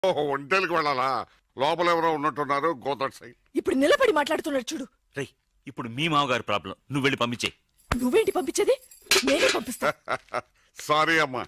ఓహో ఒంటేలకు వెళ్ళాలా లోపల ఎవరో ఉన్నట్టున్నారు గోదట్ సైడ్ ఇప్పుడు నిలబడి మాట్లాడుతున్నాడు చూడు రేయ్ ఇప్పుడు మీ మామగారి ప్రాబ్లం నువ్వు వెళ్ళి పంపించే నువ్వేంటి పంపించేది నేనే పంపిస్తా సారీ అమ్మా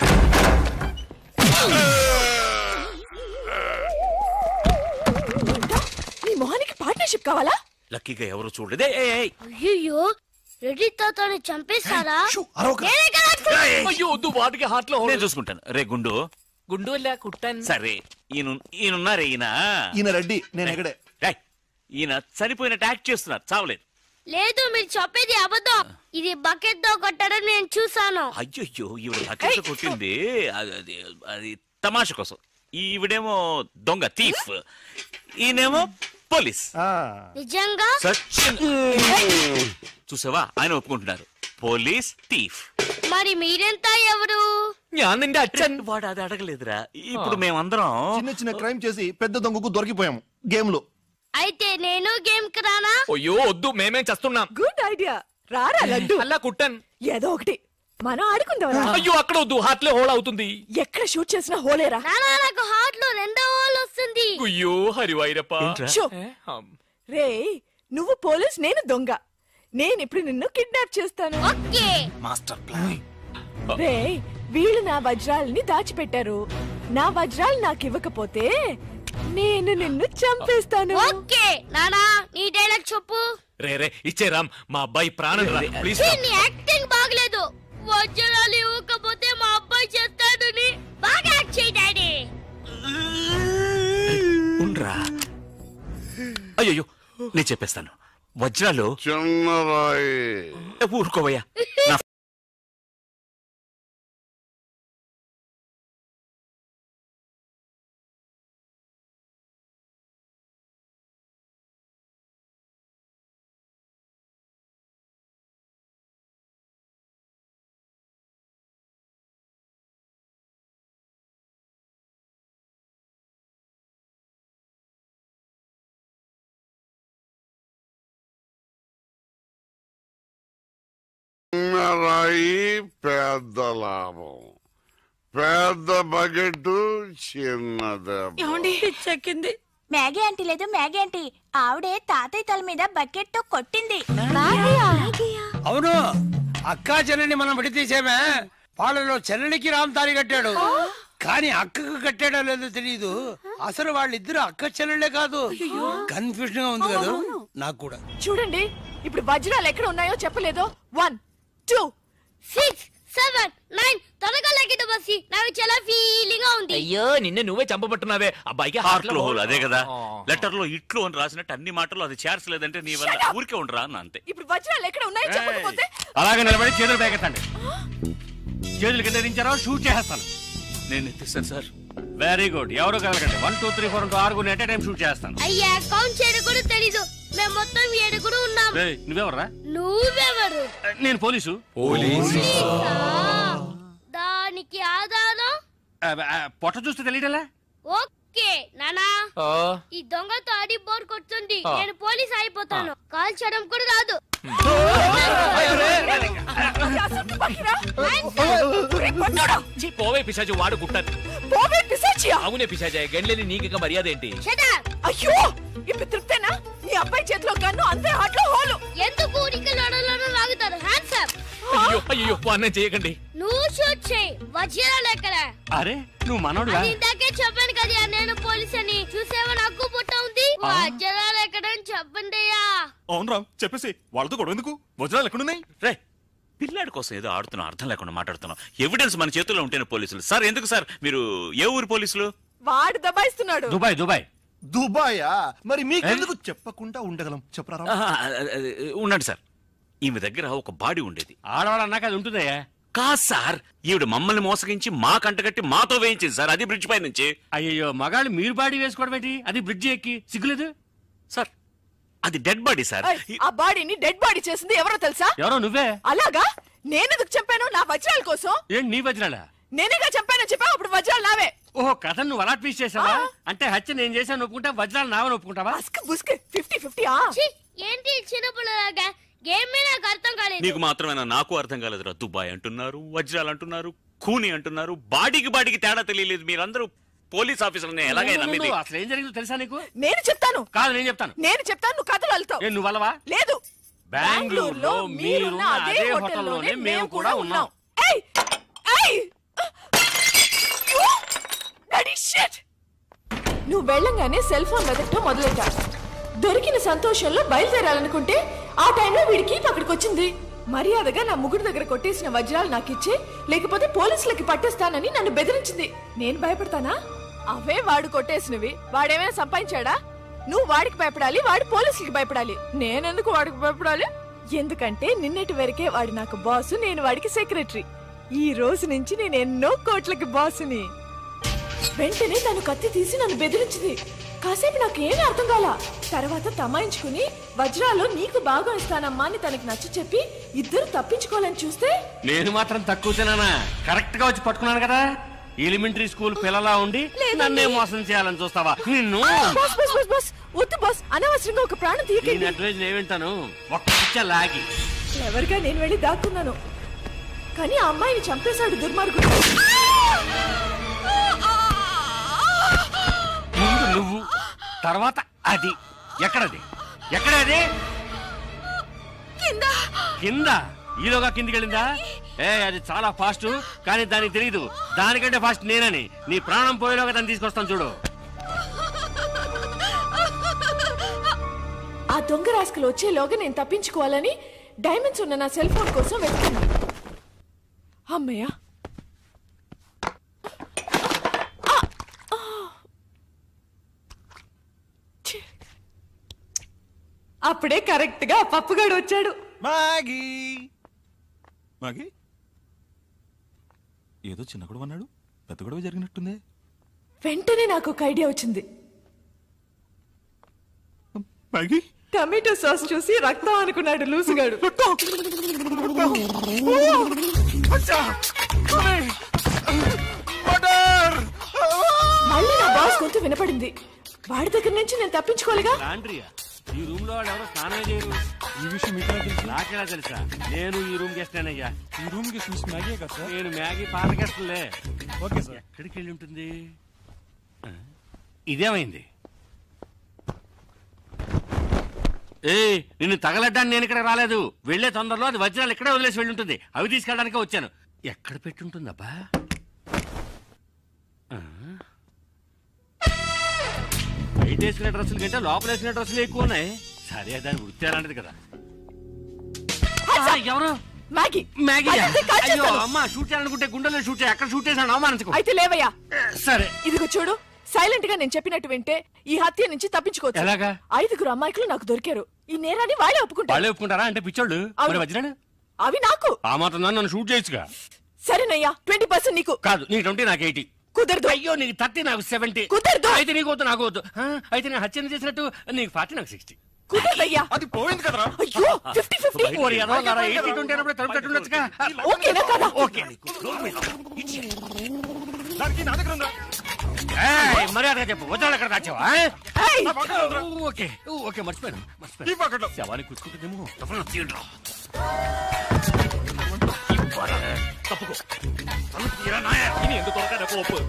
ఏంటా? నీ మొహానికి పార్ట్నర్షిప్ కావాలా లక్కీగా ఎవరు చూడలేదే ఏయ్, ఏయ్. అయ్యో రెడ్డి తాతని చంపేస్తారా అరవక నేనే కదా అయ్యో వద్దు వాటికి హార్ట్ లో నేను చూసుకుంటాను రే గుండు గుండు లే కుట్టాను సరే ఈయన ఈయనున్నారే ఈయన ఈయన రెడ్డి నేను ఎక్కడే రేయ్, ఈయన చనిపోయినట్టు యాక్ట్ చేస్తున్నారు చావలేదు లేదు మీరు చెప్పేది అబద్ధం ఇది బకెట్ తో కొట్టడం నేను చూసాను అయ్యో ఈవిడ బకెట్ కొట్టింది అది అది అది తమాష కోసం ఈవిడేమో దొంగ థీఫ్ ఈయనేమో పోలీస్ నిజంగా సచిన్ చూసావా ఆయన ఒప్పుకుంటున్నారు పోలీస్ థీఫ్ మరి మీరెంత ఎవరు ഞാൻ നിന്റെ അച്ഛൻ వాడు అది అడగలేదురా ఇప్పుడు మేమందరం చిన్న చిన్న క్రైమ్ చేసి పెద్ద దొంగకు దొరికిపోయాము గేమ్ లో అయితే నేను గేమ్ కి రానా అయ్యో వద్దు మేమేం చేస్తున్నాం గుడ్ ఐడియా రారా లడ్డు అల్లా కుట్టాను ఏదో ఒకటి మనం ఆడుకుందాం అయ్యో అక్కడ వద్దు హార్ట్ లో హోల్ అవుతుంది ఎక్కడ షూట్ చేసినా హోలేరా నానా నాకు హార్ట్ లో రెండో హోల్ వస్తుంది అయ్యో హరివైరప్ప ఏంట్రా? షో ఏ, హమ్. రే నువ్వు పోలీస్ నేను దొంగ నేను ఇప్పుడు నిన్ను కిడ్నాప్ చేస్తాను ఓకే మాస్టర్ ప్లాన్ రే వీళ్ళు నా వజ్రాలని దాచిపెట్టారు నా వజ్రాలు నాకు ఇవ్వకపోతే నేను నిన్ను చంపేస్తాను ఓకే నానా నీ డైలాగ్ చెప్పు రే రే ఇచ్చే రామ్ మా అబ్బాయి ప్రాణం రా ప్లీజ్ ఛీ, నీ యాక్టింగ్ బాగలేదు వజ్రాలు ఇవ్వకపోతే మా అబ్బాయి చేస్తాడని బాగా యాక్ట్ చేయి డాడీ ఉండ్రా అయ్యో నేను చెప్పేస్తాను వజ్రాలు చిన్నరాయి ఏ, ఊరుకోవయ్యా నా చిన్నరాయి పెద్ద లాభం పెద్ద బకెట్ చిన్న దెబ్బ చెక్కింది మ్యాగీ ఆంటీ లేదు మ్యాగీ ఆంటీ ఆవిడే తాతయ్య తల మీద బకెట్ తో కొట్టింది అవును అక్కా చెల్లెని మనం విడతీసేమే వాళ్ళలో చెల్లెలికి రామ్ తారి కట్టాడు కానీ అక్కకు కట్టాడో లేదో తెలియదు అసలు వాళ్ళిద్దరు అక్క చెల్లెళ్ళే కాదు కన్ఫ్యూజన్ గా ఉంది కదా నాకు కూడా చూడండి ఇప్పుడు వజ్రాలు ఎక్కడ ఉన్నాయో చెప్పలేదు one two six seven nine త్వరగా లెక్కిట బస్సి నాకు చాలా ఫీలింగ్ గా ఉంది అయ్యో నిన్నే నువ్వే చంపబట్టున్నావే అబ్బాయికి హార్ట్ లో హోల్ అదే కదా ఆ. లెటర్ లో ఇట్లు అని రాసినట్టు అన్ని మాటలు అది చేర్చలేదంటే నీ వల్ల ఊరికే ఉండరా అన్న అంతే ఇప్పుడు వజ్రాలు ఎక్కడ ఉన్నాయో చెప్పకపోతే అలాగే నిలబడి చేతులు పేకెత్తండి చేతులు కింద దించారో షూట్ చేస్తాను నేను ఎత్తిస్తాను సార్ వెరీ గుడ్ ఎవరు కలగండి వన్ టూ త్రీ ఫోర్ ఆరుగురు ఎట్ టైం షూట్ చేస్తాను అయ్యా కౌంట్ చేయడం కూడా తెలీదు మేము మొత్తం ఏడుగురు ఉన్నాం నువ్వెవర్రా నువ్వెవరు నేను పోలీసు పోలీసా? దానికి ఆధారం పొట్ట చూస్తే తెలియటలా ఓకే నానా ఆ, ఈ దొంగతో ఆడి బోర్ కొడుతుంది ఆ. నేను పోలీస్ అయిపోతాను కాల్ చేయడం కూడా రాదు అసలు పక్కరా. ఒరే పన్నోడా, ఛీ, పోవే పిశాచి వాడు కుట్టాను పోవే పిశాచియా. అవునే పిశాచి గండ్లేని నీకు మర్యాద ఏంటి Shut up! అయ్యో ఇప్పుడు తృప్తేనా నీ అబ్బాయి చేతిలో గన్ను అంతే హాట్లో హోలు ఎందుకు ఊరికి లడలను లాగుతారు హ్యాండ్స్ అప్ అయ్యో అయ్యో అన్నం చేయకండి నువ్వు షూట్ చేయి వజ్రాలు ఎక్కడ అరే నువ్వు మనోడు అది ఇందాకే చెప్పాను కదా నేను పోలీస్ అని చూసేవా నాకు పుట్ట ఉంది వజ్రాలు ఎక్కడ అని చెప్పండి అయ్యా అవును రామ్ చెప్పేసి వాళ్ళతో గొడవ ఎందుకు వజ్రాలు ఎక్కడున్నాయి రే పిల్లాడి కోసం ఏదో ఆడుతున్నాం అర్థం లేకుండా మాట్లాడుతున్నాం ఎవిడెన్స్ మన చేతుల్లో ఉంటేనే పోలీసులు సార్ ఎందుకు సార్ మీరు ఏ ఊరు పోలీసులు వాడు దబాయిస్తున్నాడు దుబాయ్ దుబాయ్ దుబాయా మరి మీకెందుకు చెప్పకుండా ఉండగలం చెప్పరా రామ్? ఆహా, అది- అది- ఉండండి సార్ ఈమె దగ్గర ఒక బాడీ ఉండేది ఆడవాళ్ళు అన్నాక అది ఉంటుందయ్యా కాదు సార్ ఈవిడ మమ్మల్ని మోసగించి మా కంటగట్టి మాతో వేయించింది సార్ అది బ్రిడ్జ్ పై నుంచి అయ్యో మగాళ్ళు మీరు బాడీ వేసుకోవడం ఏంటి అది బ్రిడ్జి ఎక్కి సిగ్గులేదు సార్ అది డెడ్ బాడీ సార్ ఏయ్, ఆ బాడీని డెడ్ బాడీ చేసింది ఎవరో తెలుసా ఎవరో నువ్వే అలాగా నేనెందుకు చంపాను నా వజ్రాల కోసం ఏంటి నీ వజ్రాలా నేనేగా చంపాను చెప్పావు అప్పుడు వజ్రాలు నావే ఓహో కథ నువ్వు అలా ట్వీస్ట్ చేసావా అంటే హత్య నేను చేశాను ఒప్పుకుంటా వజ్రాలు నావని ఒప్పుకుంటావా అస్క్ బుస్క్ ఫిఫ్టీ ఫిఫ్టీ ఆ ఛీ, ఏంటి చిన్నపిల్లలాగా గేమ్ మీద నాకు అర్థం కాలేదు నీకు మాత్రమేనా నాకు అర్థం కాలేదురా దుబాయ్ అంటున్నారు వజ్రాలు అంటున్నారు కూని అంటున్నారు బాడీకి బాడీకి తేడా తెలియలేదు మీరందరూ పోలీస్ ఆఫీసర్ నేను ఎలాగైనా నమ్మింది నువ్వు అసలు ఏం జరిగిందో తెలుసా నీకు నేను చెప్తాను కాదు నేను చెప్తాను నేను చెప్తాను నువ్వు కథలు వెళ్తావు ఏ నువ్వు వల్లవా లేదు బెంగళూరులో మీరున్న అదే హోటల్లోనే మేము కూడా ఉన్నాం. ఏయ్! ఏయ్! ఓ! Bloody shit! నువ్వు వెళ్ళంగానే సెల్ ఫోన్ వెతకటం మొదలెట్టా దొరికిన సంతోషంలో బయలుదేరాలనుకుంటే ఆ టైంలో వీడికి అక్కడికి వచ్చింది మర్యాదగా నా ముగ్గురు దగ్గర కొట్టేసిన వజ్రాలు నాకు ఇచ్చే లేకపోతే పోలీసులకి పట్టేస్తానని నన్ను బెదిరించింది నేను భయపడతానా అవే వాడు కొట్టేసినవి వాడేమైనా సంపాదించాడా నువ్వు వాడికి భయపడాలి వాడు పోలీసులకి భయపడాలి నేనెందుకు వాడికి భయపడాలి ఎందుకంటే నిన్నటి వరకే వాడు నాకు బాసు నేను వాడికి సెక్రటరీ ఈ రోజు నుంచి నేను ఎన్నో కోట్లకి బాసుని వెంటనే తను కత్తి తీసి నన్ను బెదిరించింది కాసేపు నాకు ఏమీ అర్థం కాల తర్వాత తమాయించుకుని వజ్రాలు నీకు బాగా ఇస్తానమ్మా అని తనకి నచ్చ చెప్పి ఇద్దరు తప్పించుకోవాలని చూస్తే నేను మాత్రం తక్కువ తినానా కరెక్ట్ గా వచ్చి పట్టుకున్నాను కదా ఎలిమెంటరీ స్కూల్ పిల్లలా ఉండి నన్నే మోసం చేయాలని చూస్తావా నిన్ను బాస్ బాస్ బాస్ బాస్ వద్దు బాస్ అనవసరంగా ఒక ప్రాణం దీని తీయకండి అడ్వైజ్ నేను వింటాను ఒక్క పిచ్చ లాగి ఎవరిగా నేను వెళ్ళి దాక్కున్నాను కానీ ఆ అమ్మాయిని చంపేశాడు దుర్మార్గుడు ముందు నువ్వు తర్వాత అది ఎక్కడది ఎక్కడది కింద ఈలోగా కిందికి వెళ్ళిందా ఏ అది చాలా ఫాస్ట్ కానీ దానికి తెలియదు దానికంటే ఫాస్ట్ నేనని నీ ప్రాణం పోయేలోగా దాన్ని తీసుకొస్తాను చూడు ఆ దొంగ రాసుకలు వచ్చేలోగా నేను తప్పించుకోవాలని డైమండ్స్ ఉన్న నా సెల్ ఫోన్ కోసం వెతుకున్నా అమ్మయ్య ఆ! ఆ! ఛీ! అప్పుడే కరెక్ట్ గా పప్పుగాడు వచ్చాడు మాగి మాగి ఏదో చిన్న గొడవ అన్నాడు పెద్ద గొడవ జరిగినట్టుంది వెంటనే నాకు ఒక ఐడియా వచ్చింది మాగి టమాటో సాస్ చూసి రక్తం అనుకున్నాడు లూసుగాడు మళ్ళీ నా బాస్ గొంతు వినపడింది వాడి దగ్గర నుంచి నేను తప్పించుకోలేగా లాండ్రియా ఈ రూమ్ లో వాళ్ళు ఎవరో స్నానం చేయరు ఈ విషయం మీకు తెలుసు నాకెలా తెలుసా నేను ఈ రూమ్ గెస్టానయ్యా ఈ రూమ్ కి చూసి మ్యాగీ కదా సార్ నేను మ్యాగీ పాత గెస్టులే ఓకే సార్ ఎక్కడికి వెళ్ళి ఉంటుంది ఆ, ఇదేమైంది ఏ నిన్ను తగలడ్డానికి నేను ఇక్కడ రాలేదు వెళ్లే తొందరలో అది వజ్రాలు ఇక్కడే వదిలేసి వెళ్ళి ఉంటుంది అవి తీసుకెళ్ళడానికే వచ్చాను ఎక్కడ పెట్టుంటుందబ్బా ఆ? బయట వేసుకునే డ్రెస్సుల కంటే లోపల వేసుకునే డ్రెస్సులు ఎక్కువ ఉన్నాయి సరే దాని వృత్తి అలాంటిది కదా ఆ, ఎవరు మ్యాగీ మ్యాగీ అదంతే కాల్ అయ్యో చేస్తాను. అమ్మ షూట్ చేయాలనుకుంటే గుండెల్లో షూట్ చేయి అక్కడ షూట్ చేశాను అవమానించుకో అయితే లేవయ్యా సరే ఇదిగో చూడు సైలెంట్ గా నేను చెప్పినట్టు వింటే ఈ హత్య నుంచి తప్పించుకోవచ్చు ఎలాగా? ఐదుగురు అమ్మాయికులు నాకు దొరికారు ఈ నేరాన్ని వాళ్ళే ఒప్పుకుంటారు వాళ్ళే ఒప్పుకుంటారా అంటే పిచ్చోళ్ళు అవును. మరి వజ్రాడు అవి నాకు ఆ మాత్రం దాన్ని నన్ను షూట్ చేయొచ్చుగా సరేనయ్యా ట్వంటీ పర్సెంట్ నీకు కాదు నీకు ట్వంటీ నాకు ఎయిటీ కుదరదు అయ్యో నీకు థర్టీ నాకు సెవెంటీ కుదరదు. అయితే నీకు వద్దు నాకు వద్దు ఆ, అయితే నేను హత్య చేసినట్టు నీకు ఫార్టీ నాకు సిక్స్టీ కుదరదయ్యా అది పోయింది కదరా అయ్యో ఫిఫ్టీ ఫిఫ్టీ ఎయిటీ ట్వంటీ అన్నప్పుడు తలుపు కట్టుండొచ్చుగా ఓకేనా కదా ఓకే దానికి నా దగ్గర ఉందా ఏయ్, మర్యాదగా చెప్పు వజ్రాలు ఎక్కడ దాచావా ఏయ్! ఓకే ఓకే మర్చిపోయాను ఈ మర్చిపోయాను పాకెట్లో శవాన్ని కూర్చుకుంటుందేమో తప్పకుండా తీయండిరా. తప్పుకో తలుపు తీయరా నాయ. ఇది ఎందుకు దొరకదు నాకు ఒప్పు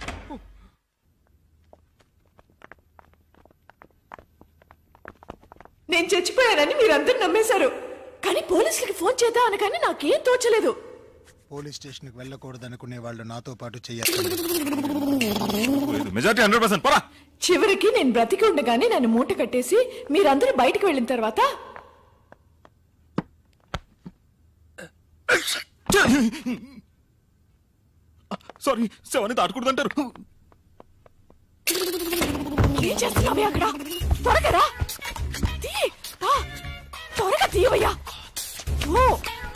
నేను చచ్చిపోయానని మీరందరూ నమ్మేశారు కానీ పోలీసులకి ఫోన్ చేద్దాం అనగానే నాకేం తోచలేదు పోలీస్ స్టేషన్ కి వెళ్ళకూడదనుకునే వాళ్ళు నాతో పాటు చేయాలి మెజార్టీ హండ్రెడ్ పర్సెంట్ పరా చివరికి నేను బ్రతికి ఉండగానే నన్ను మూట కట్టేసి మీరందరూ బయటికి వెళ్ళిన తర్వాత సారీ శవాన్ని దాటకూడదంటారు ఏం చేస్తున్నావే అక్కడ త్వరగా రా తీ ఆ, త్వరగా తీయవయ్యా ఓ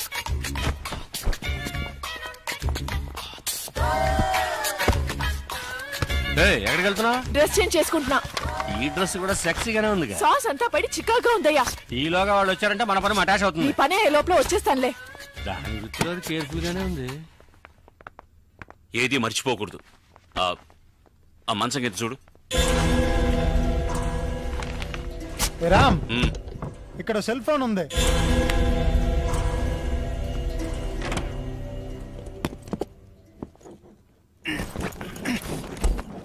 ఏయ్, ఎక్కడికి వెళ్తున్నావు డ్రెస్ చేంజ్ చేసుకుంటున్నా ఈ డ్రెస్ కూడా సెక్సీగానే ఉంది సాస్ అంతా పడి చికాగా ఉందయ్యా ఈలోగా వాళ్ళు వచ్చారంటే మన పని అటాచ్ నీ అవుతుంది పనే అయ్యే లోపల వచ్చేస్తానులే దాని వృత్తిలో కేర్ఫుల్ గానే ఉంది ఏది మర్చిపోకూడదు ఆ, ఆ మంచం కింద చూడు రామ్ ఉమ్. ఇక్కడ సెల్ ఫోన్ ఉంది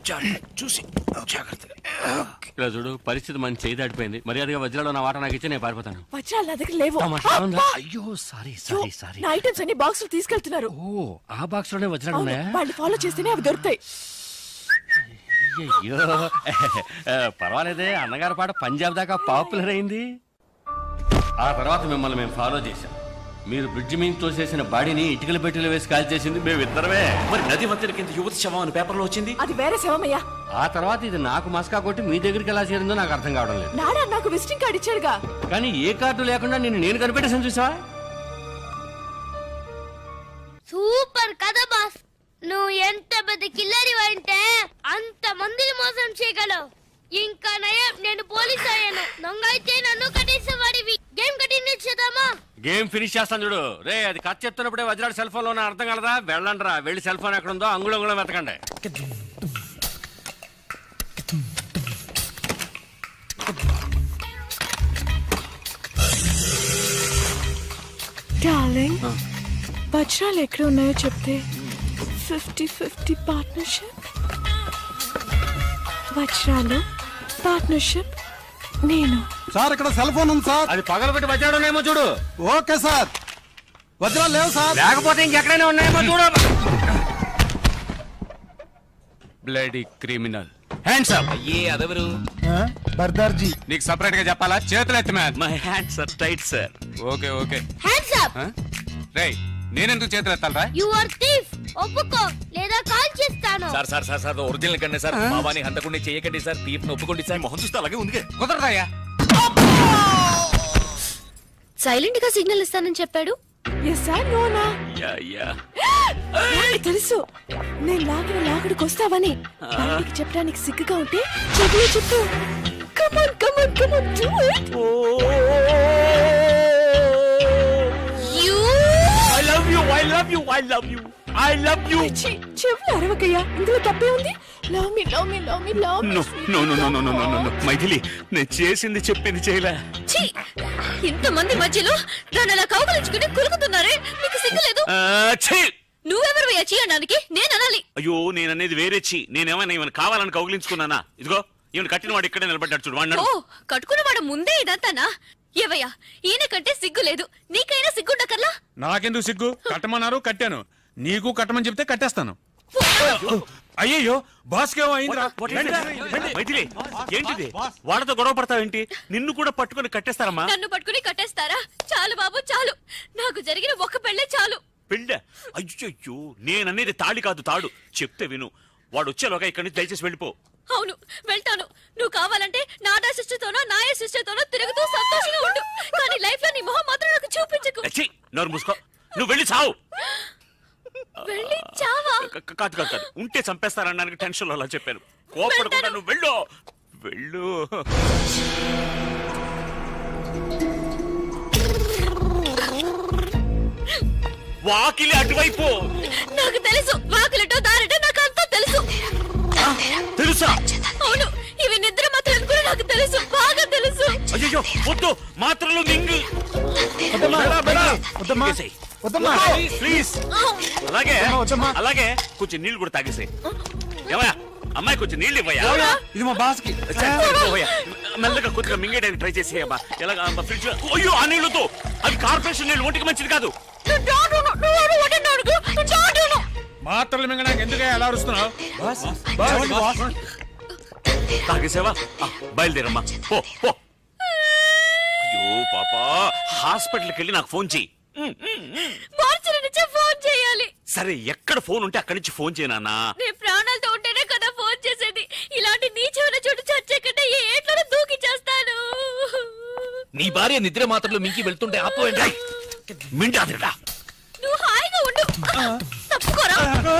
చూసి జాగ్రత్తగా ఇలా చూడు పరిస్థితి మన చేయి దాటిపోయింది మర్యాదగా వజ్రాలు నా వాట నాకు ఇచ్చి నేను పారిపోతాను వజ్రాలు నా దగ్గర లేవు తమాషా ఉందా? అబ్బా! అయ్యో సారీ అయ్యో, సారీ సారీ నా ఐటమ్స్ అన్ని బాక్స్ తీసుకెళ్తున్నారు ఓ ఆ బాక్స్ లోనే వజ్రాలు అవును, ఉన్నాయా వాళ్ళు ఫాలో చేస్తేనే అవి దొరుకుతాయి అయ్యో పర్వాలేదే అన్నగారి పాట పంజాబ్ దాకా పాపులర్ అయింది ఆ తర్వాత మిమ్మల్ని మేము ఫాలో చేశాం మీరు బ్రిడ్జ్ మీద తోసేసిన బాడీని ఇటుకల పెట్టెలు వేసి కాల్ చేసింది మేము ఇద్దరమే మరి నది మధ్యన కింద యువతి శవం అని పేపర్లో వచ్చింది అది వేరే శవమయ్యా ఆ తర్వాత ఇది నాకు మస్కా కొట్టి మీ దగ్గరికి ఎలా చేరిందో నాకు అర్థం కావడం లేదు నాడా నాకు విజిటింగ్ కార్డ్ ఇచ్చాడుగా కానీ ఏ కార్డు లేకుండా నేను నేను కనిపెట్టేసాను చూసావా సూపర్ కదా బాస్ నువ్వు ఎంత పెద్ద కిల్లరి అంటే అంత మందిని మోసం చేయగలవు ఇంకా నయం నేను పోలీస్ అయ్యాను దొంగ అయితే నన్ను కట్టేసేవాడివి గేమ్ కంటిన్యూ చేద్దామా గేమ్ ఫినిష్ చేస్తాను చూడు రే అది కట్ చెప్తున్నప్పుడే వజ్రాడు సెల్ ఫోన్ లో అర్థం కలదా వెళ్ళండి రా వెళ్ళి సెల్ ఫోన్ ఎక్కడ ఉందో అంగుళం అంగుళం వెతకండి డార్లింగ్ వజ్రాలు ఎక్కడ ఉన్నాయో చెప్తే ఫిఫ్టీ ఫిఫ్టీ పార్ట్నర్షిప్ వజ్రాలు పార్ట్నర్షిప్ నేను సార్ ఇక్కడ సెల్ ఫోన్ ఉంది సార్ అది పగలబెట్టి వజ్రాడు ఉన్నాయేమో చూడు ఓకే సార్ వజ్రాలు లేవు సార్ లేకపోతే ఇంకెక్కడైనా ఉన్నాయేమో చూడు బ్లడీ క్రిమినల్ హ్యాండ్స్ అప్ అయ్యే అదెవరు బర్దార్జీ నీకు సపరేట్ గా చెప్పాలా చేతులు ఎత్తి man my hands are tight sir okay okay hands up రేయ్ నేనెందుకు చేతులు ఎత్తాలరా యు ఆర్ థీఫ్ ఒప్పుకో లేదా కాల్ చేస్తాను sir sir sir sir original కండి సార్ బాబాని హంతకుండా చేయకండి సార్ తీర్పు ఒప్పుకోండి సార్ మొహం చూస్తే అలాగే ఉంది కుదరదాయా సైలెంట్ గా సిగ్నల్ ఇస్తానని చెప్పాడు ఎస్ సార్ నోనా యా యా నాకు తెలుసు నేను లాగిన లాగుడికి వస్తావని బయటికి చెప్పడానికి సిగ్గుగా ఉంటే చెవిలో చెప్పు come on come on come on do it you I love you I love you I love you I love you చెవులు అరవకయ్యా ఇందులో తప్పే ఉంది love me love me love me love me no no no no no no no Maithili నేను చేసింది చెప్పింది చేయలే ఛీ ఇంతమంది మధ్యలో నన్ను అలా కౌగలించుకుని కులుకుతున్నారే మీకు సిగ్గులేదు ఆ, ఛీ! నువ్వెవరు వచ్చి అనడానికి నేను అనాలి అయ్యో నేను అనేది వేరే చి నేనేమైనా ఈమెను కావాలని కౌగిలించుకున్నానా ఇదిగో ఈమెను కట్టిన వాడు ఇక్కడే నిలబడ్డాడు చూడు ఓ వాడినాడు కట్టుకున్నవాడు ముందే ఇదంతానా ఏవయ్యా ఈయన కంటే సిగ్గు లేదు నీకైనా సిగ్గుండకర్లా నాకెందుకు సిగ్గు కట్టమన్నారు కట్టాను నీకు కట్టమని చెప్తే కట్టేస్తాను అయ్యయ్యో బాస్కేమో అయిందిరా మైథిలి ఏంటిది వాళ్ళతో గొడవ పడతావేంటి నిన్ను కూడా పట్టుకొని కట్టేస్తారమ్మా నన్ను పట్టుకుని కట్టేస్తారా చాలు బాబు చాలు నాకు జరిగిన ఒక్క పెళ్ళే చాలు పెళ్ళ అయ్యో నేననేది తాళి కాదు తాడు చెప్తే విను వాడు వచ్చేలోగా ఇక్కడి నుంచి దయచేసి వెళ్ళిపో అవును వెళ్తాను నువ్వు కావాలంటే నాడా సిస్టర్తోనో నాయ సిస్టర్తోనో తిరుగుతూ సంతోషంగా ఉండు కానీ లైఫ్ లో నీ మొహం మాత్రం నాకు చూపించకు ఛీ, నోరు మూసుకో నువ్వు వెళ్ళి చావు వెళ్ళి చావా క- క- కాదు కాదు కాదు ఉంటే చంపేస్తారనడానికి టెన్షన్ లో అలా చెప్పాను కోపడకుండా నువ్వు వెళ్ళు వెళ్ళు వాకిలి అటువైపు నాకు తెలుసు వాకులటో దారటో నాకు అంతా తెలుసు తెలుసా అవును ఇవి నిద్ర మాత్రం కూడా నాకు తెలుసు బాగా తెలుసు అయ్యో వద్దు మాత్రలు మింగు వద్దమ్మా వద్దమ్మా ప్లీజ్ అలాగే అలాగే కొంచెం నీళ్లు కూడా తాగేసాయి ఏమయ్యా అమ్మాయి కొంచెం నీళ్ళు ఇవ్వయా ఇది మా బాస్కి పోయా. మెల్లగా కొద్దిగా మింగేయడానికి ట్రై చేసేయమ్మా ఎలాగా ఫ్రిడ్జ్ అయ్యో ఆ నీళ్ళతో అవి కార్పొరేషన్ నీళ్ళు ఒంటికి మంచిది కాదు మాత్రలు మింగడానికి ఎందుకు ఎలా అరుస్తున్నావు తాగేసావా ఆ, బయలుదేరమ్మా పో పో అయ్యో పాపా హాస్పిటల్కి వెళ్ళి నాకు ఫోన్ చెయ్యి మార్చిన నుంచే ఫోన్ చేయాలి సరే ఎక్కడ ఫోన్ ఉంటే అక్కడి నుంచి ఫోన్ చేయనా నేను ప్రాణాలతో ఉంటేనే కదా ఫోన్ చేసేది ఇలాంటి నీచమైన చోటు చచ్చే కంటే ఏ ఏట్లోనే దూకి చేస్తాను నీ భార్య నిద్ర మాత్రలు మింకి వెళ్తుంటే ఆపోయండి మింటాదిరా నువ్వు హాయిగా ఉండు తప్పుకోరా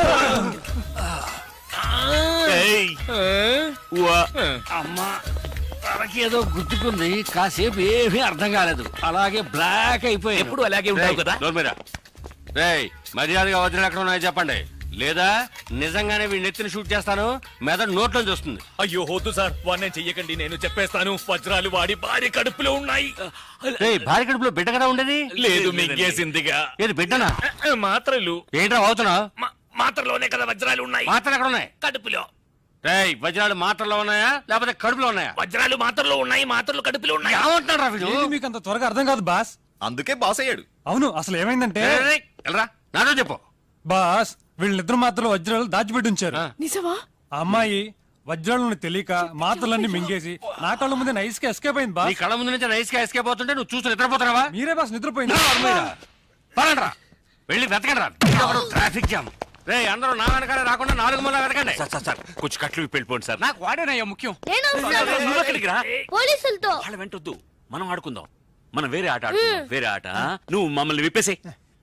అమ్మా తనకేదో గుర్తుకుంది కాసేపు ఏమీ అర్థం కాలేదు అలాగే బ్లాక్ అయిపోయి ఎప్పుడు అలాగే ఉంటావు కదా? రేయ్ మర్యాదగా వదిలి ఎక్కడ ఉన్నాయో చెప్పండి లేదా నిజంగానే వీడిని ఎత్తిని షూట్ చేస్తాను మెదడు నోట్లో చూస్తుంది అయ్యో వద్దు సార్ వాడిని చెయ్యకండి నేను చెప్పేస్తాను వజ్రాలు వాడి భార్య కడుపులో ఉన్నాయి రేయ్ భార్య కడుపులో బిడ్డ కదా ఉండేది లేదు మింగేసిందిగా ఏది బిడ్డనా మాత్రలు ఏంట్రా అవుతున్నావు మాత్రలోనే కదా వజ్రాలు ఉన్నాయి మాత్రలు ఎక్కడ ఉన్నాయి కడుపులో రేయ్ వజ్రాలు మాత్రలో ఉన్నాయా లేకపోతే కడుపులో ఉన్నాయా వజ్రాలు మాత్రలు ఉన్నాయి మాత్రలు కడుపులో ఉన్నాయి ఏమంటున్నాడు వీడు ఏంటి మీకు అంత త్వరగా అర్థం కాదు బాస్ అందుకే బాస్ అయ్యాడు అవును అసలు ఏమైందంటే రేయ్, రేయ్, వెళ్ళరా నాతో చెప్పు బాస్ వీళ్ళిద్దరు మాత్రలు వజ్రాలు దాచిపెట్టి ఉంచారు నిజమా ఆ అమ్మాయి వజ్రాలను తెలియక మాత్రలన్నీ మింగేసి నా కళ్ళ ముందే నైస్ గా ఎస్కేప్ అయింది నీ బాస్ కళ్ళ ముందు నుంచి నైస్ గా ఎస్కేప్ అవుతుంటే నువ్వు చూసి నిద్రపోతున్నావా మీరే బాస్ నిద్రపోయింది పదండ్రా వెళ్ళి వెతకండి రా ట్రాఫిక్ జామ్ రే అందరూ నా వెనకాలే రాకుండా నాలుగు మూల వెతకండి సార్ సార్ సార్ కొంచెం కట్లు విప్పి వెళ్ళిపోండి సార్ నాకు వాడేనయ్యా ముఖ్యం నేను వస్తాను. నువ్వు ఎక్కడికి రా పోలీసులతో వాళ్ళ వెంటొద్దు మనం ఆడుకుందాం మనం వేరే ఆట ఆడుకుందాం వేరే ఆట నువ్వు మమ్మల్ని విప్పేసే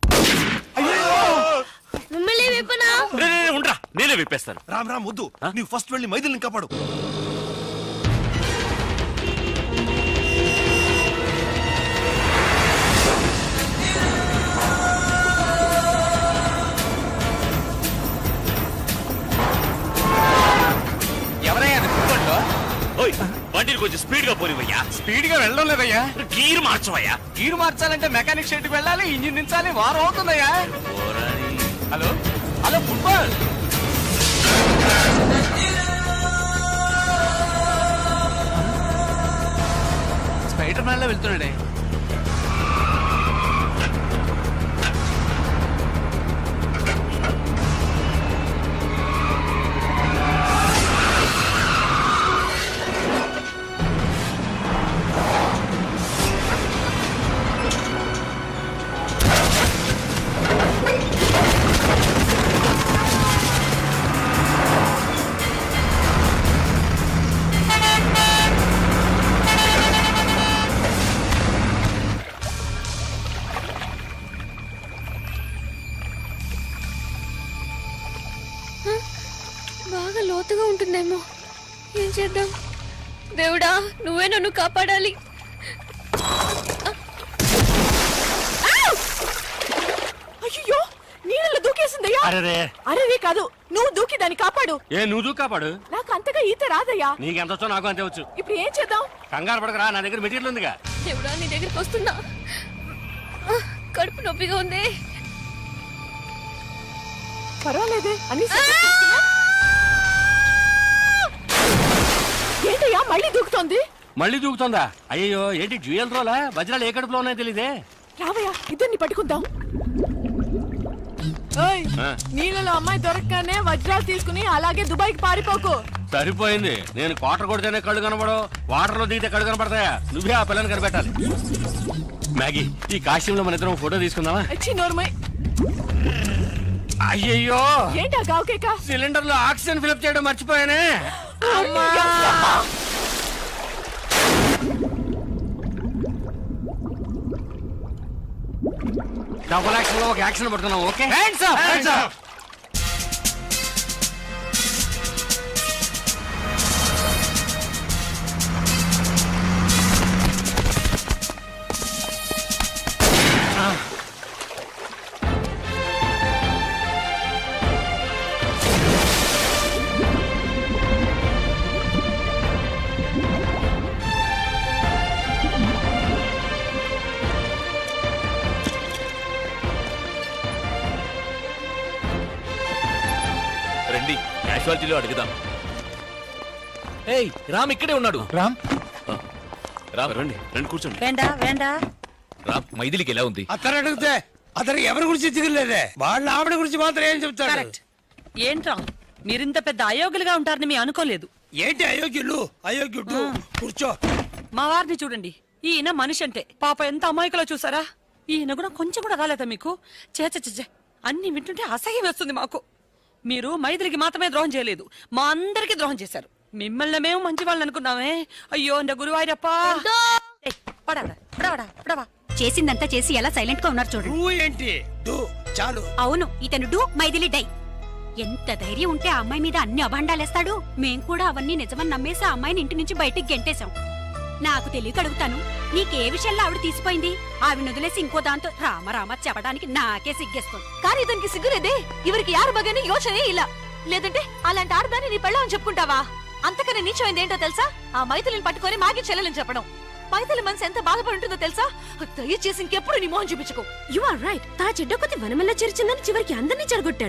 మిమ్మల్ని విప్పనా ఉండరా నేనే విప్పేస్తాను రామ్ రామ్ వద్దు నీవు ఫస్ట్ వెళ్ళి మైథిలిని కాపాడు ఎవరయ్యా అది ఫుట్బాల్లో ఓయ్ బండిని కొంచెం స్పీడ్ గా పోనివయ్యా స్పీడ్ గా వెళ్ళడం లేదయ్యా గీరు మార్చవయ్యా గీరు మార్చాలంటే మెకానిక్ షెడ్ వెళ్ళాలి ఇంజిన్ దించాలి వారం అవుతుందయ్యా hello hello football spider man లో వెళ్తున్నాడే బాగా లోతుగా ఉంటుందేమో ఏం చేద్దాం దేవుడా నువ్వే నన్ను కాపాడాలి అయ్యో నీళ్ళలో దూకేసిందయ్యా అరే అరే కాదు నువ్వు దూకి దాన్ని కాపాడు ఏ నువ్వు దూ కాపాడు నాకు అంతగా ఈత రాదయ్యా నీకెంత వచ్చో నాకు అంతే వచ్చు ఇప్పుడు ఏం చేద్దాం కంగారు పడకరా నా దగ్గర మెటీరియల్ ఉందిగా దేవుడా నీ దగ్గరికి వస్తున్నా ఆ, కడుపు నొప్పిగా ఉంది పర్వాలేదే అన్ని సెటప్ చేసుకున్నా? ఏంటయ్యా మళ్ళీ దూకుతోంది మళ్ళీ దూకుతుందా అయ్యో ఏంటి జ్యూయల్ రోలా వజ్రాలు ఏ కడుపులో ఉన్నాయో తెలీదే రావయ్యా ఇద్దరిని పట్టుకుందాం ఓయ్ ఆ. నీళ్ళలో అమ్మాయి దొరకగానే వజ్రాలు తీసుకుని అలాగే దుబాయ్కి పారిపోకు సరిపోయింది నేను క్వార్టర్ కొడితేనే కళ్ళు కనబడవు వాటర్ లో దిగితే కళ్ళు కనబడతాయా నువ్వే ఆ పిల్లని కనిపెట్టాలి మ్యాగీ ఈ కాశ్యంలో మన ఇద్దరం ఫోటో తీసుకుందామా వచ్చి నోర్మై అయ్యయ్యో ఏంటా గావుకేక సిలిండర్ లో ఆక్సిజన్ ఫిలప్ చేయడం మర్చిపోయానే అమ్మా! డబుల్ యాక్షన్ లో ఒక యాక్షన్ పడుతున్నాం okay Hands up, hands up. రండి క్యాషువాలిటీలో అడుగుదాం ఏయ్ రామ్ ఇక్కడే ఉన్నాడు రామ్ రామ్ రండి రండి కూర్చోండి వేండా వేండా రామ్ మైథిలికి ఎలా ఉంది అతను అడిగితే అతను ఎవరి గురించి దిగలేదే వాళ్ళ ఆవిడ గురించి మాత్రం ఏం చెప్తాడు కరెక్ట్ ఏంట్రా మీరింత పెద్ద అయోగ్యులుగా ఉంటారని మీ అనుకోలేదు ఏంటి అయోగ్యులు అయోగ్యుడు కూర్చో మా వారిని చూడండి ఈయన మనిషి అంటే పాప ఎంత అమాయకులో చూసారా ఈయన కూడా కొంచెం కూడా రాలేదా మీకు చేచ చే అన్ని వింటుంటే అసహ్యం వేస్తుంది మాకు మీరు మైథిలికి మాత్రమే ద్రోహం చేయలేదు మా అందరికి ద్రోహం చేశారు మిమ్మల్ని మేము మంచి వాళ్ళని అనుకున్నామే అయ్యో అండ గురువాయిరప్పా ఏయ్, పడవడా, పడవడా, పడవా. చేసిందంతా చేసి ఎలా సైలెంట్ గా ఉన్నారు చూడండి నువ్వు ఏంటి డు చాలు అవును ఇతను డూ మైథిలి డై ఎంత ధైర్యం ఉంటే ఆ అమ్మాయి మీద అన్ని అభాండాలేస్తాడు మేం కూడా అవన్నీ నిజమని నమ్మేసి ఆ అమ్మాయిని ఇంటి నుంచి బయటికి గెంటేశాం నాకు తెలియక అడుగుతాను నీకే విషయంలో ఆవిడ తీసిపోయింది ఆవిడ వదిలేసి ఇంకో దాంతో రామ రామ చెప్పడానికి నాకే సిగ్గేస్తుంది కానీ ఇతనికి సిగ్గులేదే ఇవరికి యారు బగని యోచనే ఇలా లేదంటే అలాంటి ఆడదాన్ని నీ పెళ్ళమని చెప్పుకుంటావా అంతకన్నా నీచమైంది ఏంటో తెలుసా ఆ మైథిలిని పట్టుకొని మాగి చెల్లెలని చెప్పడం మైథిలి మనసు ఎంత బాధపడి ఉంటుందో తెలుసా దయచేసి ఇంకెప్పుడు నీ మోహన్ చూపించుకో యు ఆర్ రైట్ తా చెడ్డ కొద్ది వనమల్ల చేర్చిందని చివరికి అందరినీ చెడగొట్టాడు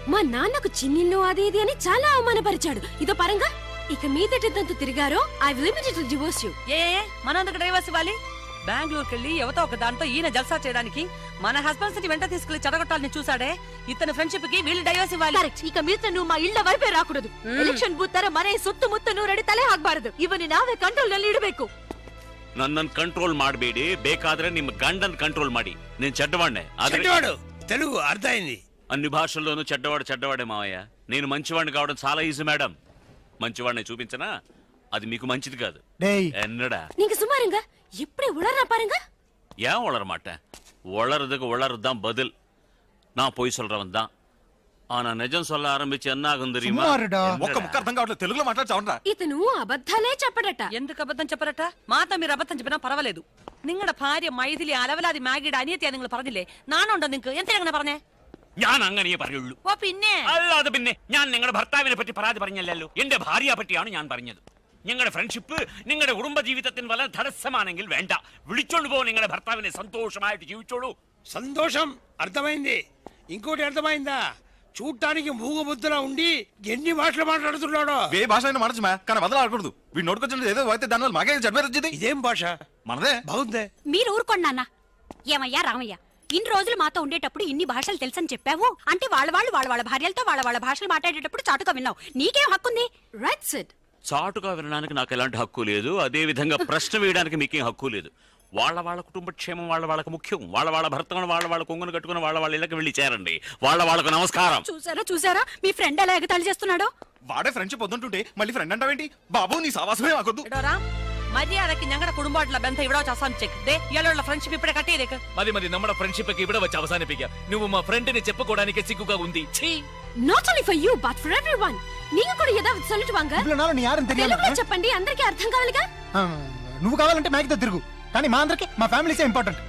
మా నాన్నకు చిన్నిల్లు అది ఇది అని చాలా అవమానపరిచాడు ఇదో పరంగా ఇక మీదటంత తిరిగారో ఐ లిమిటెడ్ డివోర్స్ యూ ఏ ఏ, మనం ఎందుకు డైవర్స్ ఇవ్వాలి బెంగళూరుకి వెళ్ళి యువత ఒక దాంతో ఈయన జల్సా చేయడానికి మన హస్బెండ్స్ ని వెంట తీసుకెళ్లి చెడగొట్టాలని చూసాడే ఇతని ఫ్రెండ్షిప్ కి వీళ్ళు డైవర్స్ ఇవ్వాలి ಕರೆಕ್ಟ್ ಈಗ ಮಿತ್ರ ನೀವು ಮಾ ಇಳ್ಳ ವರಪೇ ರಾಕೂಡದು ಎಲೆಕ್ಷನ್ ಬೂತ್ ತರ ಮನೆ ಸುತ್ತು ಮುತ್ತ ನೂರಡಿ ತಲೆ ಹಾಕ್ಬಾರದು ಇವನ್ನ ನಾವೇ ಕಂಟ್ರೋಲ್ ನಲ್ಲಿ ಇಡಬೇಕು ನನ್ನನ್ನು ಕಂಟ್ರೋಲ್ ಮಾಡಬೇಡಿ ಬೇಕಾದ್ರೆ ನಿಮ್ಮ ಗಂಡನ್ ಕಂಟ್ರೋಲ್ ಮಾಡಿ నేను చెడ్డవాడినే ఆದ್ರೆ చెడ్డవాడు తెలుగు అర్థమైంది అన్ని భాషల్లోనూ చెడ్డవాడు చెడ్డవాడే మావయ్య నేను మంచివాడిని కావడం చాలా ఈజీ మేడం మంచివాడిని చూపించనా అది మీకు మంచిది కాదు டேய் என்னடா நீங்க சும்மா இருங்க எப்படி உளறா பாருங்க ஏன் உளர மாட்டேன் உளறதுக்கு உளறது தான் பதில் நான் பொய் சொல்றவன் தான் ஆனா நிஜம் சொல்ல ஆரம்பிச்சு என்ன ஆகும் தெரியுமா ఒక్క ముక్క అర్థం కావట్లేదు తెలుగులో మాట్లాడచావరా ఇతను అబద్ధాలే చెప్పడట ఎందుకు అబద్ధం చెప్పరట മാത്ത మీరు അബദ്ധം చెప్పినా പരവలేదు നിങ്ങളുടെ ഭാര്യ മൈഥിലി അലവലാതി മാഗിയുടെ അനിയത്തിയാ നിങ്ങൾ പറഞ്ഞില്ലേ നാണുണ്ടോ നിങ്ങൾക്ക് എന്തിനാ അങ്ങനെ പറഞ്ഞേ ഞാൻ അങ്ങനെ പറയുള്ളൂ ഓ പിന്നെ അല്ലാതെ പിന്നെ ഞാൻ നിങ്ങളുടെ ഭർത്താവിനെ പറ്റി പരാതി പറഞ്ഞല്ലോ എന്റെ ഭാര്യയെ പറ്റിയാണ് ഞാൻ പറഞ്ഞത് നിങ്ങളുടെ ഫ്രണ്ട്ഷിപ്പ് നിങ്ങളുടെ കുടുംബ ജീവിതത്തിന് വല്ല തടസ്സമാണെങ്കിൽ വേണ്ട വിളിച്ചോണ്ട് പോ നിങ്ങളുടെ ഭർത്താവിനെ സന്തോഷമായിട്ട് ജീവിച്ചോളൂ సంతోషం అర్థమైంది ఇంకోటి అర్థమైందా చూడటానికి మూగబుద్ధిలా ఉండి ఎన్ని భాషలు మాట్లాడుతున్నాడో ఏ భాష అయినా మాడచ్చు కానీ వదలాడకూడదు వీడు నోటుకొచ్చిన ఏదో అయితే దానివల్ల మాకే చెడ్డ వచ్చింది ఇదేం భాష మనదే బాగుందే మీరు ఊరుకోండి నాన్న ఏమయ్యా రామయ్య ఇన్ని రోజులు మాతో ఉండేటప్పుడు ఇన్ని భాషలు తెలుసని చెప్పావు అంటే వాళ్ళ వాళ్ళు వాళ్ళ వాళ్ళ భార్యలతో వాళ్ళ వాళ్ళ భాషలు మాట్లాడేటప్పుడు చాటుగా విన్నావు నీకేం హక్కుంది రైట్ సిట్ చాటుగా వినడానికి నాకు ఎలాంటి హక్కు లేదు అదే విధంగా ప్రశ్న వేయడానికి మీకేం హక్కు లేదు వాళ్ళ వాళ్ళ కుటుంబ క్షేమం వాళ్ళ వాళ్ళకి ముఖ్యం వాళ్ళ వాళ్ళ భర్తను వాళ్ళ వాళ్ళ కొంగును కట్టుకుని వాళ్ళ వాళ్ళ ఇళ్ళకి వెళ్ళి చేరండి వాళ్ళ వాళ్ళకు నమస్కారం చూసారా చూసారా మీ ఫ్రెండ్ ఎలా ఎగతాళి చేస్తున్నాడో వాడే ఫ్రెండ్షిప్ వద్దుంటుంటే మళ్ళీ ఫ్రెండ్ అంటావేంటి బాబు నీ సావాసమే మాకొద్దు എടോറാ മര്യാദക്ക് ഞങ്ങളുടെ കുടുംബമായിട്ടുള്ള ബന്ധം ഇവിടെ വെച്ച് അവസാനിച്ചേക്ക് ദേ ഇയാളുള്ള ഫ്രണ്ട്ഷിപ്പ് ഇപ്പഴേ കട്ട് ചെയ്തേക്ക് మరి మరి నమ్మడ ఫ్రెండ్షిప్ ఇక్కడ వచ్చి అవసానిపిగా నువ్వు మా ఫ్రెండ్ ని చెప్పుకోవడానికి సిగ్గుగా ఉంది ఛీ not only for you but for everyone நீங்க కూడా ஏதாவது சொல்லிட்டு வாங்க ఇవ్వలో నాలో నీ యారని తెలియాలి తెలుగులో చెప్పండి అందరికీ అర్థం కావాలిగా ఆ, నువ్వు కావాలంటే మ్యాగీతో తిరుగు కానీ మా అందరికి మా ఫ్యామిలీసే ఇంపార్టెంట్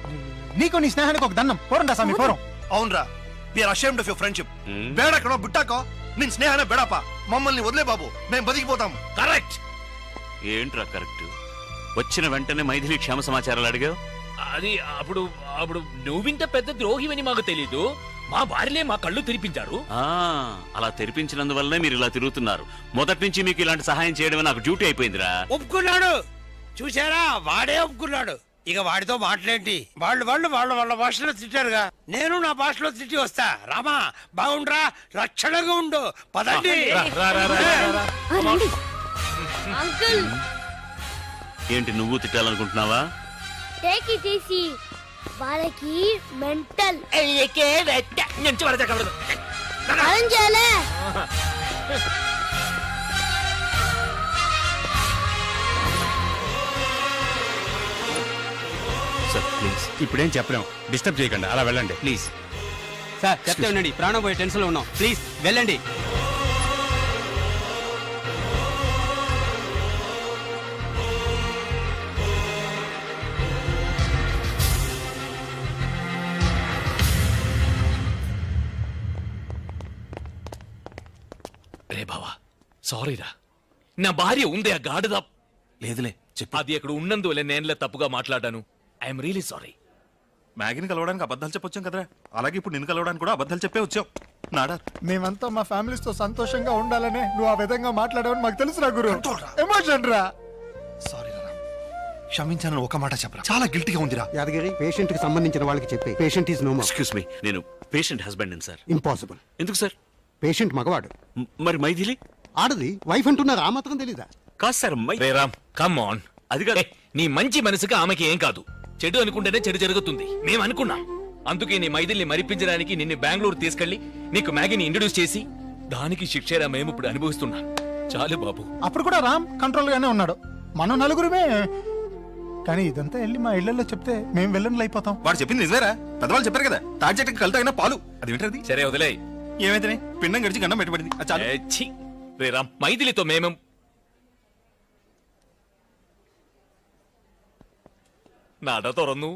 నీకు నీ స్నేహానికి ఒక దండం పోరండా స్వామి పోరం అవునరా we are ashamed of your friendship బేడకనో బుట్టాకో నేను స్నేహానే బెడపా మమ్మల్ని వదిలే బాబు మేము బతికిపోతాం కరెక్ట్ ఏంట్రా కరెక్ట్ వచ్చిన వెంటనే మైథిలి క్షేమ సమాచారాలు అడిగావు అది అప్పుడు అప్పుడు నువ్వింత పెద్ద ద్రోహివని మాకు తెలీదు మా భార్యలే మా కళ్ళు తెరిపించారు ఆ, అలా తెరిపించినందువల్లనే మీరు ఇలా తిరుగుతున్నారు మొదటి నుంచి మీకు ఇలాంటి సహాయం చేయడమే నాకు డ్యూటీ అయిపోయిందిరా ఒప్పుకున్నాడు చూసారా వాడే ఒప్పుకున్నాడు ఇక వాడితో మాట్లాడేంటి వాళ్ళు వాళ్ళు వాళ్ళ వాళ్ళ భాషలో తిట్టారుగా నేను నా భాషలో తిట్టి వస్తా రామా బాగుండ్రా రక్షణగా ఉండు పదండి అంకుల్ ఏంటి నువ్వు తిట్టాలనుకుంటున్నావా టేక్ ఇట్ ఈసీ వాళ్ళకి మెంటల్ అరేంజ్ చేయాలే సార్ ప్లీజ్ ఇప్పుడేం చెప్పలేం డిస్టర్బ్ చేయకండి అలా వెళ్ళండి ప్లీజ్ సార్ చెప్తే ఉండండి ప్రాణం పోయే టెన్షన్ లో ఉన్నాం ప్లీజ్ వెళ్ళండి రే బావా సారీరా నా భార్య ఉంది ఆ గాడిద లేదులే చెప్పు అది అక్కడ ఉన్నందువల్ల నేనులే తప్పుగా మాట్లాడాను ఐఎమ్ రియలీ సారీ మ్యాగీని కలవడానికి అబద్ధాలు చెప్పొచ్చాం కదరా అలాగే ఇప్పుడు నిన్ను కలవడానికి కూడా అబద్ధాలు చెప్పే వచ్చాం నాడా మేమంతా మా ఫ్యామిలీస్ తో సంతోషంగా ఉండాలనే నువ్వు ఆ విధంగా మాట్లాడావని మాకు తెలుసు రా గురు ఎమోషన్ రా క్షమించాలని ఒక మాట చెప్పరా చాలా గిల్టీగా ఉందిరా యాదగిరి పేషెంట్ కి సంబంధించిన వాళ్ళకి చెప్పి patient is no excuse me నేను పేషెంట్ హస్బెండ్ సార్ ఇంపాసిబుల్ ఎందుకు సార్ పేషెంట్ మగవాడు మరి మైథిలి ఆడది వైఫ్ అంటున్నారు ఆ మాత్రం తెలీదా కాదు సార్ రే రామ్ కమ్ ఆన్ అది కాదు నీ మంచి మనసుకి ఆమెకి ఏం కాదు చెడు అనుకుంటేనే చెడు జరుగుతుంది మేము అనుకున్నాం అందుకే నీ మైదిల్ని మరిపించడానికి నిన్ను బెంగళూరు తీసుకెళ్లి నీకు మ్యాగీని ఇంట్రడ్యూస్ చేసి దానికి శిక్షరా మేము ఇప్పుడు అనుభవిస్తున్నాం చాలు బాబు అప్పుడు కూడా రామ్ కంట్రోల్ గానే ఉన్నాడు మనం నలుగురుమే కానీ ఇదంతా వెళ్ళి మా ఇళ్లలో చెప్తే మేము వెళ్ళని అయిపోతాం వాడు చెప్పింది నిజమేరా పెద్దవాళ్ళు చెప్పారు కదా తాటి చెట్టుకి కలుతా అయినా పాలు అది వింటది సరే వదిలే ఏమైతే పిండం గడిచి గండం పెట్టబడింది అది చాలు ఏ, ఛీ. రే రామ్ మైథిలితో మేమేం നട തുറന്നു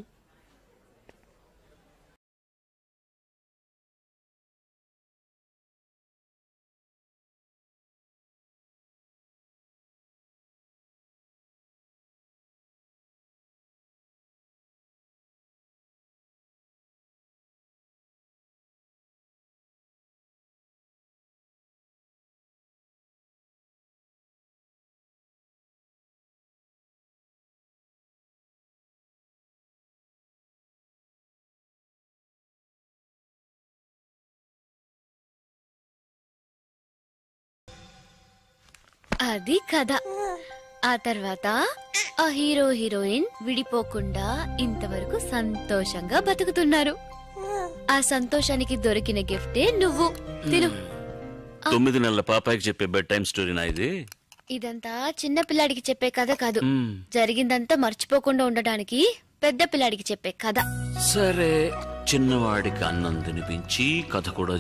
అది కథ ఆ తర్వాత ఆ హీరో హీరోయిన్ విడిపోకుండా ఇంతవరకు సంతోషంగా బతుకుతున్నారు ఆ సంతోషానికి దొరికిన గిఫ్టే నువ్వు తిను తొమ్మిది నెలల పాపాయికి చెప్పే బెడ్ టైం స్టోరీనా ఇది ఇదంతా చిన్న పిల్లాడికి చెప్పే కథ కాదు మ్మ్. జరిగిందంతా మర్చిపోకుండా ఉండడానికి పెద్ద పిల్లాడికి చెప్పే కథ సరే చిన్నవాడికి అన్నం తినిపించి కథ కూడా